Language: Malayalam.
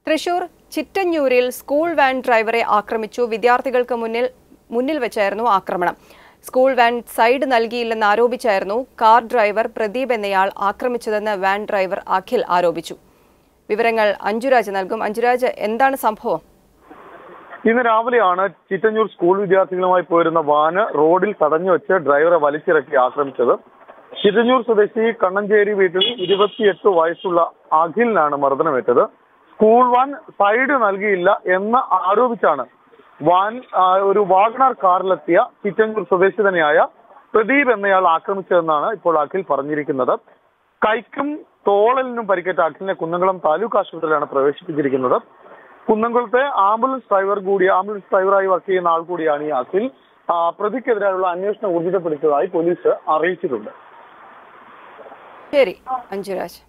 തൃശൂർ ചിറ്റഞ്ഞൂരിൽ സ്കൂൾ വാൻ ഡ്രൈവറെ ആക്രമിച്ചു വിദ്യാർത്ഥികൾക്ക് മുന്നിൽ മുന്നിൽ വെച്ചായിരുന്നു ആക്രമണം സ്കൂൾ വാൻ സൈഡ് നൽകിയില്ലെന്ന് ആരോപിച്ചായിരുന്നു കാർ ഡ്രൈവർ പ്രദീപ് എന്നയാൾ ആക്രമിച്ചതെന്ന് വാൻ ഡ്രൈവർ അഖിൽ ആരോപിച്ചു വിവരങ്ങൾ അഞ്ജുരാജ് നൽകും അഞ്ജുരാജ് എന്താണ് സംഭവം ഇന്ന് രാവിലെയാണ് ചിറ്റഞ്ഞൂർ സ്കൂൾ വിദ്യാർത്ഥികളുമായി പോയിരുന്ന വാന് റോഡിൽ തടഞ്ഞു വെച്ച് ഡ്രൈവറെ വലിച്ചിറക്കി ആക്രമിച്ചത് ചിറ്റഞ്ഞൂർ സ്വദേശി കണ്ണഞ്ചേരി വീട്ടിൽ ഇരുപത്തിയെട്ട് വയസ്സുള്ള അഖിലിനാണ് മർദ്ദനമേറ്റത് സ്കൂൾ വാൻ സൈഡ് നൽകിയില്ല എന്ന് ആരോപിച്ചാണ് വാൻ ആ, ഒരു വാഗണർ കാറിലെത്തിയ ചിറ്റഞ്ഞൂർ സ്വദേശി തന്നെയായ പ്രദീപ് എന്നയാൾ ആക്രമിച്ചതെന്നാണ് ഇപ്പോൾ അഖിൽ പറഞ്ഞിരിക്കുന്നത് കൈക്കും തോളലിനും പരിക്കേറ്റ അഖിലിനെ കുന്നംകുളം താലൂക്ക് ആശുപത്രിയിലാണ് പ്രവേശിപ്പിച്ചിരിക്കുന്നത് കുന്നംകുളത്തെ ആംബുലൻസ് ഡ്രൈവർ കൂടി ആംബുലൻസ് ഡ്രൈവറായി വർക്ക് ചെയ്യുന്ന ആൾ കൂടിയാണ് ഈ അഖിൽ ആ, പ്രതിക്കെതിരായുള്ള അന്വേഷണം ഊർജിതപ്പെടുത്തിയതായി പോലീസ് അറിയിച്ചിട്ടുണ്ട് ശരി അഞ്ജുരാജ്